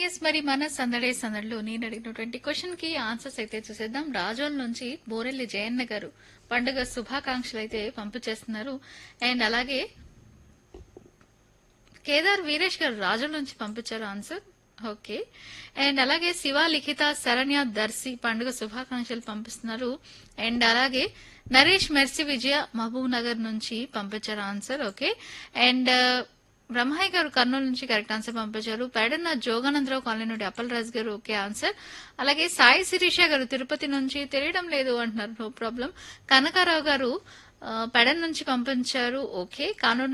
yes మరి మన సందడే సందడిలో నేను అడిగినటువంటి క్వశ్చన్ కి ఆన్సర్స్ అయితే చూసేద్దాం రాజోల్ నుంచి బోరెల్లి జయన్న గారు పండుగ శుభాకాంక్షలు అయితే పంపించేస్తున్నారు అండ్ అలాగే కేదార్ వీరేష్ గారు రాజోల్ నుంచి పంపించారు ఆన్సర్ ఓకే అండ్ అలాగే శివ లిఖిత శరణ్య దర్శి పండుగ శుభాకాంక్షలు పంపిస్తున్నారు అండ్ అలాగే నరేష్ మెర్సి విజయ మహబూబ్ నగర్ నుంచి పంపించారు ఆన్సర్ ఓకే అండ్ బ్రహ్మయ్య గారు కర్నూలు నుంచి కరెక్ట్ ఆన్సర్ పంపించారు పేడన్న జోగానందరావు కాలనీ నుండి అప్పలరాజు గారు ఓకే ఆన్సర్ అలాగే సాయి శిరీష గారు తిరుపతి నుంచి తెలియడం లేదు అంటున్నారు నో ప్రాబ్లం కనకారావు గారు ఆ, పెడన్ నుంచి పంపించారు ఓకే కానూరు